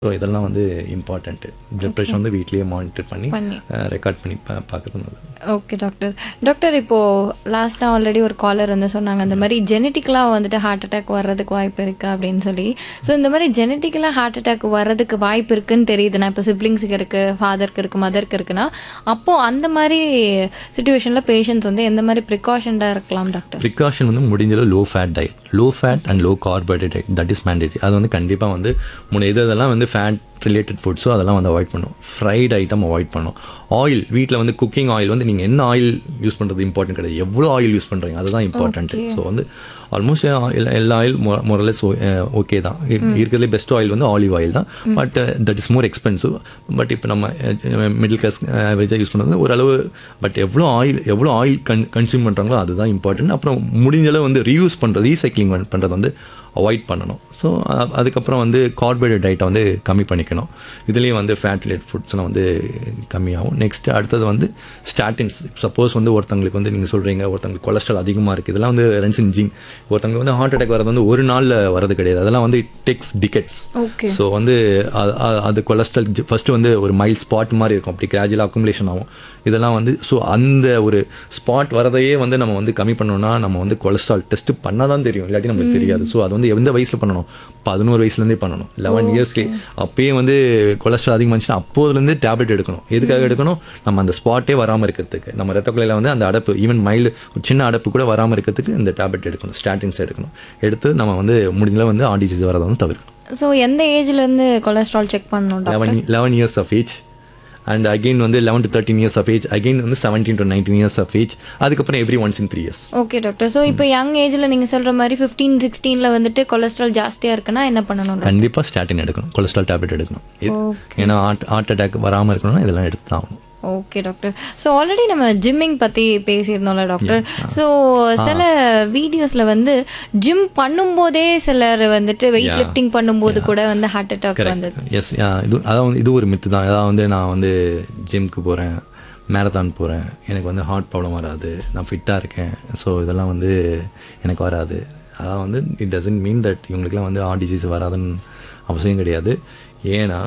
So இதெல்லாம் வந்து important blood pressure வந்து வீட்லேயே மானிட்டர் பண்ணி பண்ணி. ரெக்கார்ட் பண்ணி பா பார்க்குறது நல்லது ஓகே டாக்டர் டாக்டர் இப்போது லாஸ்ட்டாக ஆல்ரெடி ஒரு காலர் வந்து சொன்னாங்க இந்த மாதிரி ஜெனட்டிக்கலாக வந்துட்டு ஹார்ட் அட்டாக் வர்றதுக்கு வாய்ப்பு இருக்குது அப்படின்னு சொல்லி ஸோ இந்த மாதிரி ஜெனட்டிக்கலாக ஹார்ட் அட்டாக் வர்றதுக்கு வாய்ப்பு இருக்குன்னு தெரியுதுண்ணா இப்போ சிப்ளிங்ஸுக்கு இருக்குது ஃபாதருக்கு இருக்குது மதருக்கு இருக்குன்னா அப்போது அந்த மாதிரி சுச்சுவேஷனில் பேஷண்ட்ஸ் வந்து எந்த மாதிரி ப்ரிகாஷன்டாக இருக்கலாம் டாக்டர் ப்ரிகாஷன் வந்து முடிஞ்சளவு low fat diet low fat and low carbohydrate that is mandatory அது வந்து கண்டிப்பாக வந்து முன்ன எது இதெல்லாம் வந்து ஃபேட் ரிலேட்டட் ஃபுட்ஸோ அதெல்லாம் வந்து அவாய்ட் பண்ணும் ஃப்ரைட் ஐட்டம் அவாய்ட் பண்ணும் ஆயில் வீட்டில் வந்து குக்கிங் ஆயில் வந்து நீங்கள் என்ன ஆயில் யூஸ் பண்ணுறது இம்பார்ட்டன்ட் கிடையாது எவ்வளோ ஆயில் யூஸ் பண்ணுறீங்க அதுதான் இம்பார்ட்டன்ட் ஸோ வந்து ஆல்மோஸ்ட் எல்லா ஆயில் மொரலஸ் ஓகே தான் இருக்கிறதுலே பெஸ்ட் ஆயில் வந்து ஆலிவ் ஆயில் தான் but that is more expensive but இப்போ நம்ம மிடில் கிளாஸ் ஆவரேஜாக யூஸ் பண்ணுறது ஓரளவு பட் எவ்வளோ ஆயில் எவ்வளோ ஆயில் கன் கன்சியூம் பண்ணுறாங்களோ அதுதான் இம்பார்ட்டன்ட் அப்புறம் முடிஞ்ச அளவு வந்து ரீயூஸ் பண்ணுறது ரீசைக்ளிங் பண்ணுறது வந்து அவாய்ட் பண்ணணும் ஸோ அதுக்கப்புறம் வந்து கார்போஹைட்ரேட் டயட்டை வந்து கம்மி பண்ணிக்கணும் இதுலேயும் வந்து ஃபேட் ரிலேட் ஃபுட்ஸ்லாம் வந்து கம்மியாகும் நெக்ஸ்ட் அடுத்தது வந்து ஸ்டாட்டின்ஸ் சப்போஸ் வந்து ஒருத்தங்களுக்கு வந்து நீங்கள் சொல்கிறீங்க ஒருத்தங்களுக்கு கொலஸ்ட்ரால் அதிகமாக இருக்குது இதெல்லாம் வந்து ரென்சின் ஜீன் ஒருத்தங்களுக்கு வந்து ஹார்ட் அட்டாக் வரது வந்து ஒரு நாளில் வரது கிடையாது அதெல்லாம் வந்து டெக்ஸ் டிக்கெட்ஸ் ஓகே ஸோ வந்து அது- அது- அது கொலஸ்ட்ரால் ஃபஸ்ட்டு வந்து ஒரு மைல் ஸ்பாட் மாதிரி இருக்கும் அப்படி கிராஜுவல் அக்குமுலேஷன் ஆகும் இதெல்லாம் வந்து ஸோ அந்த ஒரு ஸ்பாட் வரதையே வந்து நம்ம வந்து கம்மி பண்ணோம்னா நம்ம வந்து கொலஸ்ட்ரால் டெஸ்ட் பண்ணால் தான் தெரியும் இல்லாட்டி நம்மளுக்கு தெரியாது ஸோ அது வந்து எந்த வயசில் பண்ணணும் பதினோரு வயசுலேருந்தே பண்ணணும் லெவன் இயர்ஸ்க்கு அப்பயே வந்து கொலஸ்ட்ரால் அதிகமாச்சுன்னா அப்போதுலேருந்து டேப்லெட் எடுக்கணும் எதுக்காக எடுக்கணும் நம்ம அந்த ஸ்பாட்டே வராமல் இருக்கிறதுக்கு நம்ம ரத்த குழையில வந்து அந்த அடப்பு ஈவன் மைல்டு சின்ன அடப்பு கூட வராமல் இருக்கிறதுக்கு இந்த டேப்லெட் எடுக்கணும் ஸ்டாட்டின்ஸ் எடுக்கணும் எடுத்து நம்ம வந்து முடிஞ்சளவு வந்து ஆர் டிசீஸ் வரதை வந்து தவிர்க்கணும் ஸோ எந்த ஏஜ்லேருந்து கொலஸ்ட்ரால் செக் பண்ணணும் doctor eleven eleven years of age and again வந்து eleven to thirteen years of age again வந்து seventeen to nineteen years of age அதுக்கப்புறம் every once in three years okay doctor so இப்போ young ஏஜில் நீங்கள் சொல்கிற மாதிரி fifteen சிக்ஸ்டீனில் வந்துட்டு cholesterol ஜாஸ்தியாக இருக்குன்னா என்ன பண்ணணும் டாக்டர் கண்டிப்பாக ஸ்டாட்டின் எடுக்கணும் கொலஸ்ட்ரால் டேப்லெட் எடுக்கணும் இது- ஏன்னா ஹார்ட் ஹார்ட் அட்டாக் வராமல் இருக்கணும்னா இதெல்லாம் எடுத்து தான் ஆகணும் ஓகே டாக்டர் ஸோ ஆல்ரெடி நம்ம ஜிம்மிங் பற்றி பேசியிருந்தோம்ல டாக்டர் ஸோ சில வீடியோஸில் வந்து ஜிம் பண்ணும்போதே சிலர் வந்துட்டு வெயிட் லிஃப்டிங் பண்ணும்போது கூட வந்து ஹார்ட் அட்டாக் வந்தது எஸ் இது அதான் வந்து இது ஒரு மித்து தான் அதான் வந்து நான் வந்து ஜிம்க்கு போகிறேன் மேரத்தான் போகிறேன் எனக்கு வந்து ஹார்ட் ப்ராப்ளம் வராது நான் ஃபிட்டாக இருக்கேன் ஸோ இதெல்லாம் வந்து எனக்கு வராது அதான் வந்து இட் டசன்ட் மீன் தட் இவங்களுக்குலாம் வந்து ஹார்ட் டிசீஸ் வராதுன்னு அவசியம் கிடையாது ஏன்னா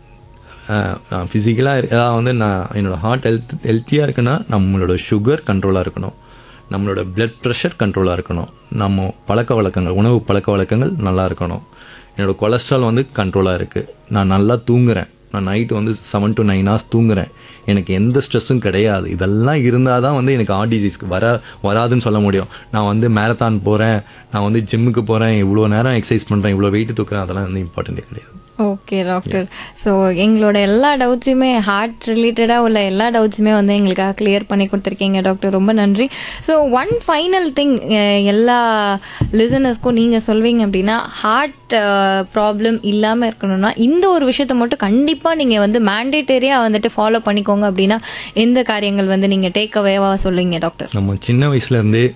ஃபிசிக்கலாக அதாவது வந்து நான் என்னோடய ஹார்ட் ஹெல்த் ஹெல்த்தியாக இருக்குன்னா நம்மளோட சுகர் கண்ட்ரோலாக இருக்கணும் நம்மளோட பிளட் ப்ரெஷர் கண்ட்ரோலாக இருக்கணும் நம்ம பழக்க வழக்கங்கள் உணவு பழக்க வழக்கங்கள் நல்லா இருக்கணும் என்னோடய கொலஸ்ட்ரால் வந்து கண்ட்ரோலாக இருக்குது நான் நல்லா தூங்குறேன் நான் நைட்டு வந்து செவன் டு நைன் ஹவர்ஸ் தூங்குறேன் எனக்கு எந்த ஸ்ட்ரெஸ்ஸும் கிடையாது இதெல்லாம் இருந்தால் தான் வந்து எனக்கு ஹார்ட் டிசீஸ்க்கு வர வராதுன்னு சொல்ல முடியும் நான் வந்து மேரத்தான் போகிறேன் நான் வந்து ஜிம்முக்கு போகிறேன் இவ்வளோ நேரம் எக்ஸசைஸ் பண்ணுறேன் இவ்வளோ வெயிட் தூக்குறேன் அதெல்லாம் வந்து இம்பார்ட்டண்ட்டே கிடையாது ஓகே டாக்டர் ஸோ எங்களோட எல்லா டவுட்ஸுமே ஹார்ட் ரிலேட்டடாக உள்ள எல்லா டவுட்ஸுமே வந்து எங்களுக்காக கிளியர் பண்ணி கொடுத்துருக்கீங்க டாக்டர் ரொம்ப நன்றி ஸோ ஒன் ஃபைனல் திங் எல்லா லிசனர்ஸ்க்கும் நீங்கள் சொல்வீங்க அப்படின்னா ஹார்ட் ப்ராப்ளம் இல்லாமல் இருக்கணும்னா இந்த ஒரு விஷயத்தை மட்டும் கண்டிப்பாக நீங்கள் வந்து மேண்டேட்டரியாக வந்துட்டு ஃபாலோ பண்ணிக்கோங்க அப்படின்னா எந்த காரியங்கள் வந்து நீங்கள் டேக் அவேவாக சொல்லுவீங்க டாக்டர் நம்ம சின்ன வயசுலேருந்தே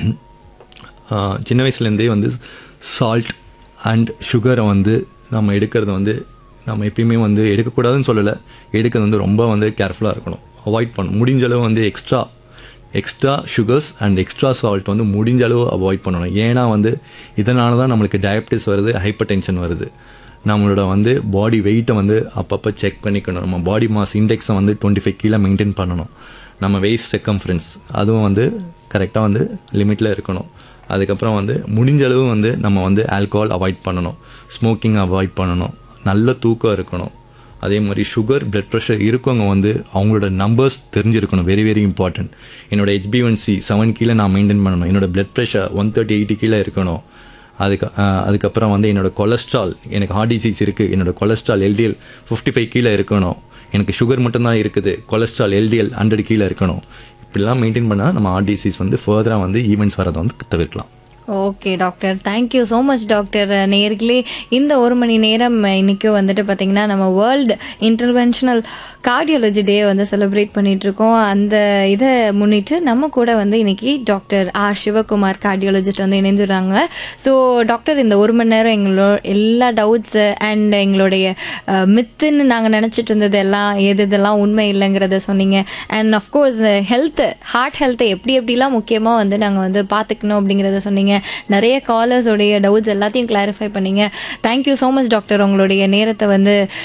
சின்ன வயசுலேருந்தே வந்து சால்ட் அண்ட் சுகரை வந்து நம்ம எடுக்கிறது வந்து நம்ம எப்பயுமே வந்து எடுக்கக்கூடாதுன்னு சொல்லலை எடுக்கிறது வந்து ரொம்ப வந்து கேர்ஃபுல்லாக இருக்கணும் அவாய்ட் பண்ணணும் முடிஞ்ச அளவு வந்து extra extra sugars and extra salt வந்து முடிஞ்ச அளவு அவாய்ட் பண்ணணும் ஏன்னா வந்து இதனால தான் நம்மளுக்கு டயபிட்டிஸ் வருது ஹைப்பர் டென்ஷன் வருது நம்மளோட வந்து பாடி வெயிட்டை வந்து அப்பப்போ செக் பண்ணிக்கணும் நம்ம பாடி மாஸ் இண்டெக்ஸை வந்து டுவெண்ட்டி ஃபைவ் கீழே மெயின்டைன் பண்ணணும் நம்ம வெயிட் செக்கம்ஃபரன்ஸ் அதுவும் வந்து கரெக்டாக வந்து லிமிட்டில் இருக்கணும் அதுக்கப்புறம் வந்து முடிஞ்ச அளவு வந்து நம்ம வந்து ஆல்கஹால் அவாய்ட் பண்ணணும் ஸ்மோக்கிங் அவாய்ட் பண்ணணும் நல்ல தூக்கம் இருக்கணும் அதே மாதிரி சுகர் பிளட் ப்ரெஷர் இருக்கவங்க வந்து அவங்களோட நம்பர்ஸ் தெரிஞ்சிருக்கணும் வெரி வெரி இம்பார்ட்டன்ட் என்னோட ஹெச்பிஒன்சி செவன் கீழே நான் மெயின்டைன் பண்ணணும் என்னோட blood pressure one thirty eighty கீழே இருக்கணும் அதுக்கு அஹ், அதுக்கப்புறம் வந்து என்னோட கொலஸ்ட்ரால் எனக்கு ஹார்ட் டிசீஸ் இருக்குது என்னோட கொலஸ்ட்ரால் எல்டிஎல் ஃபிஃப்டி ஃபைவ் கீழே இருக்கணும் எனக்கு சுகர் மட்டும்தான் இருக்குது கொலஸ்ட்ரால் எல்டிஎல் ஹண்ட்ரட் கீழே இருக்கணும் இப்படிலாம் மெயின்டைன் பண்ணால் நம்ம ஹார்ட் டிசீஸ் வந்து ஃபர்தராக வந்து ஈவெண்ட்ஸ் வரதை வந்து தவிர்க்கலாம் okay doctor thank you so much doctor நேர்களே இந்த ஒரு மணி நேரம் இன்னைக்கு வந்துட்டு பார்த்தீங்கன்னா நம்ம வேர்ல்டு இன்டர்வென்ஷனல் கார்டியாலஜி டே வந்து செலிப்ரேட் பண்ணிட்டு இருக்கோம் அந்த இதை முன்னிட்டு நம்ம கூட வந்து இன்னைக்கு டாக்டர் ஆர் சிவகுமார் கார்டியாலஜிஸ்ட் வந்து இணைந்துடுறாங்க ஸோ டாக்டர் இந்த ஒரு மணி நேரம் எங்களோட எல்லா டவுட்ஸு அண்ட் எங்களுடைய மித்துன்னு நாங்கள் நினச்சிட்டு இருந்தது எல்லாம் எது இதெல்லாம் உண்மை இல்லைங்கிறத சொன்னீங்க அண்ட் அஃப்கோர்ஸ் ஹெல்த்து ஹார்ட் ஹெல்த்தை எப்படி எப்படிலாம் முக்கியமாக வந்து நாங்கள் வந்து பார்த்துக்கணும் அப்படிங்கிறத சொன்னீங்க நிறைய காலர்ஸோடைய டவுட்ஸ் எல்லாத்தையும் கிளாரிஃபை பண்ணீங்க தேங்க்யூ ஸோ மச் டாக்டர் உங்களுடைய நேரத்தை வந்து